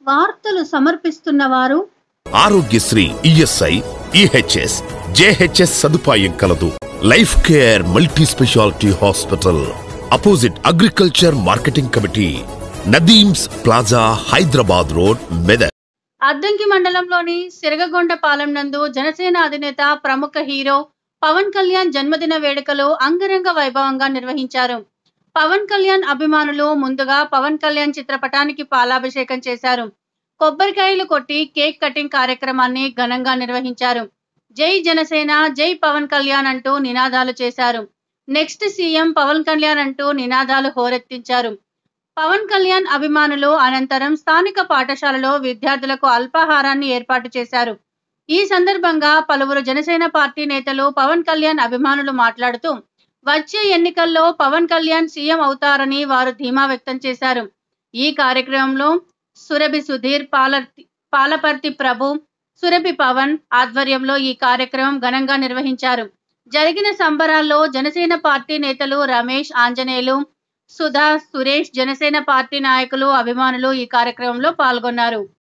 వార్తలు సమర్పిస్తున్నవారు Arogyasri ESI EHS JHS సదుపాయం కలదు life care multi speciality hospital opposite agriculture marketing committee Nadeem's plaza Hyderabad road Medak Addanki మండలంలోని సిరగగొండపాలెం నందు జనసేన అధినేత ప్రముఖ హీరో పవన్ కళ్యాణ్ జన్మదిన వేడుకలు అంగరంగ వైభవంగా నిర్వహించారు పవన్ కళ్యాణ్ అభిమానులు ముందుగా పవన్ కళ్యాణ్ చిత్రపటానికి పాలాభిషేకం చేశారు కొబ్బరికాయలు కొట్టి కేక్ కటింగ్ కార్యక్రమాన్ని ఘనంగా నిర్వహించారు జై జనసేన జై పవన్ కళ్యాణ్ అంటూ నినాదాలు చేశారు నెక్స్ట్ సీఎం పవన్ కళ్యాణ్ అంటూ నినాదాలు హోరెత్తించారు పవన్ కళ్యాణ్ అభిమానులు అనంతరం స్థానిక పాఠశాలలో విద్యార్థులకు అల్పాహారాన్ని ఏర్పాటు చేశారు ఈ సందర్భంగా పలువురు జనసేన పార్టీ నేతలు పవన్ కళ్యాణ్ అభిమానులు మాట్లాడుతూ వచ్చే ఎన్నికల్లో పవన్ కళ్యాణ్ సీఎం అవుతారని వారు ధీమా వ్యక్తం చేశారు ఈ కార్యక్రమంలో సురభి సుధీర్ పాలర్తి పాలపర్తి ప్రభు సురభి పవన్ ఆధ్వర్యంలో ఈ కార్యక్రమం ఘనంగా నిర్వహించారు జరిగిన సంబరాల్లో జనసేన పార్టీ నేతలు రమేష్ ఆంజనేయులు సుధా సురేష్ జనసేన పార్టీ నాయకులు అభిమానులు ఈ కార్యక్రమంలో పాల్గొన్నారు